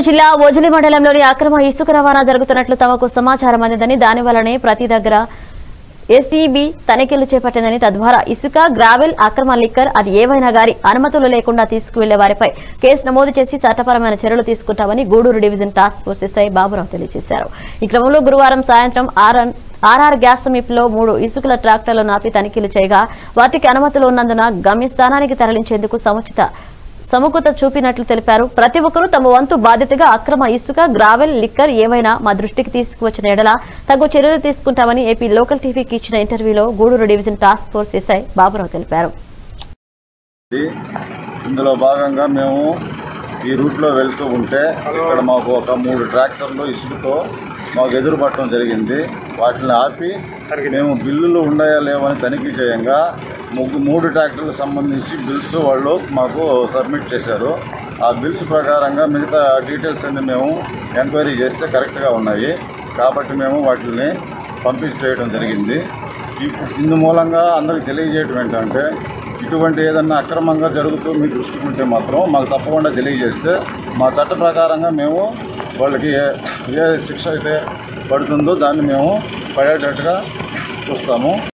జిల్లా ఓజలి మండలంలోని అక్రమ ఇసుక రవాణా జరుగుతున్నట్లు తమకు సమాచారం అందిందని దాని వల్లనే ప్రతి దగ్గర ఎస్ఈబి తనిఖీలు చేపట్టిందని తద్వారా ఇసుక గ్రావెల్ అక్రమ లిక్కర్ అది ఏవైనా గారి అనుమతులు లేకుండా తీసుకువెళ్లే వారిపై కేసు నమోదు చేసి చట్టపరమైన చర్యలు తీసుకుంటామని Gudur division task force S I Baburao తెలియజేశారు ఈ క్రమంలో గురువారం సాయంత్రం ఆర్ఎన్ ఆర్ఆర్ గ్యాస్ సమీపంలో మూడు ఇసుకల ట్రాక్టర్లు నాపి తనిఖీలు చేయగా వాటికి అనుమతులు ఉన్నందున గమ్యస్థానానికి తరలించేందుకు సముచిత సముఖత చూపినట్లు తెలిపారు ప్రతి ఒక్కరూ తమ వంతు బాధ్యతగా అక్రమ ఇసుక గ్రావెల్ లిక్కర్ ఏవైనా మా దృష్టికి తీసుకువచ్చిన ఎడల తగు చర్యలు తీసుకుంటామని ఏపీ లోకల్ టీవీకి ఇచ్చిన ఇంటర్వ్యూలో Gudur division task force S I Baburao తెలిపారు ఇది. ఇందులో భాగంగా మేము ఈ రూట్లో వెళ్తూ ఉంటే ఇక్కడ మాకు ఒక మూడు ట్రాక్టర్లు ఇసుకతో మాకు ఎదురు పట్టడం జరిగింది వాటిని ఆపి మేము బిల్లులు ఉన్నాయా లేవని తనిఖీ చేయంగా ముగ్గు మూడు ట్రాక్టర్లకు సంబంధించి బిల్స్ వాళ్ళు మాకు సబ్మిట్ చేశారు ఆ బిల్స్ ప్రకారంగా మిగతా డీటెయిల్స్ అన్ని మేము ఎంక్వైరీ చేస్తే కరెక్ట్గా ఉన్నాయి కాబట్టి మేము వాటిని పంపించేయడం జరిగింది ఇప్పుడు ఇందు మూలంగా అందరికి తెలియజేయటం ఏంటంటే ఇటువంటి ఏదన్నా అక్రమంగా జరుగుతూ మీ దృష్టికి ఉంటే మాత్రం మాకు తప్పకుండా తెలియజేస్తే మా చట్ట ప్రకారంగా మేము వాళ్ళకి ఏ ఏ శిక్ష అయితే పడుతుందో దాన్ని మేము పడేటట్టుగా చూస్తాము